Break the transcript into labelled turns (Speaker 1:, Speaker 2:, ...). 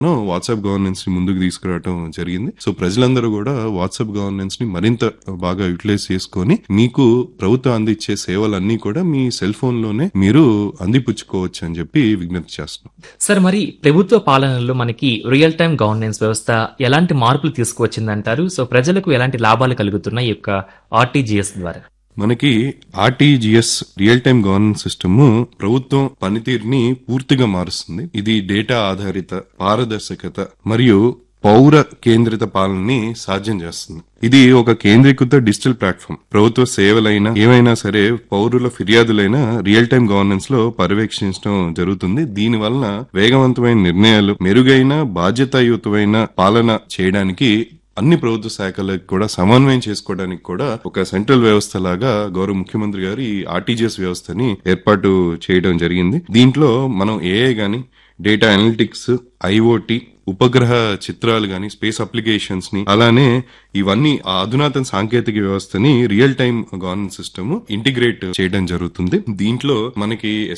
Speaker 1: WhatsApp governance ని ముందుకు తీసుకురావడం జరిగింది సో ప్రజలందరూ కూడా వాట్సాప్ గవర్నెన్స్ ని మరింత బాగా యూటిలైజ్ చేసుకొని మీకు ప్రభుత్వం అందించే సేవలన్నీ కూడా మీ సెల్ ఫోన్ లోనే మీరు అందిపుచ్చుకోవచ్చు అని చెప్పి విజ్ఞప్తి చేస్తున్నాం
Speaker 2: సార్ మరి ప్రభుత్వ పాలనలో మనకి రియల్ టైం గవర్నెన్స్ వ్యవస్థ ఎలాంటి మార్పులు తీసుకువచ్చిందంటారు సో ప్రజలకు ఎలాంటి లాభాలు కలుగుతున్నాయి ఈ యొక్క ఆర్టీజీఎస్ ద్వారా
Speaker 1: మనకి RTGS real time governance system ప్రభుత్వం పనితీరుని పూర్తిగా మారుస్తుంది ఇది డేటా ఆధారిత పారదర్శకత మరియు పౌర కేంద్రిత పాలనని సాధ్యం చేస్తుంది ఇది ఒక కేంద్రీకృత డిజిటల్ ప్లాట్ఫామ్ ప్రభుత్వ సేవలైనా ఏవైనా సరే పౌరుల ఫిర్యాదులైన రియల్ టైం గవర్నెన్స్ లో పర్యవేక్షించడం జరుగుతుంది దీని వలన వేగవంతమైన నిర్ణయాలు మెరుగైన బాధ్యతాయుతమైన పాలన చేయడానికి అన్ని ప్రభుత్వ శాఖలకు కూడా సమన్వయం చేసుకోవడానికి కూడా ఒక సెంట్రల్ వ్యవస్థ లాగా గౌరవ ముఖ్యమంత్రి గారు ఈ ఆర్టీజీఎస్ వ్యవస్థని ఏర్పాటు చేయడం జరిగింది దీంట్లో మనం ఏఐ గాని డేటా అనలిటిక్స్ ఐఓటి ఉపగ్రహ చిత్రాలు గాని స్పేస్ అప్లికేషన్స్ ని అలానే ఇవన్నీ ఆ అధునాతన సాంకేతిక వ్యవస్థని real time governance system integrate చేయడం జరుగుతుంది దీంట్లో మనకి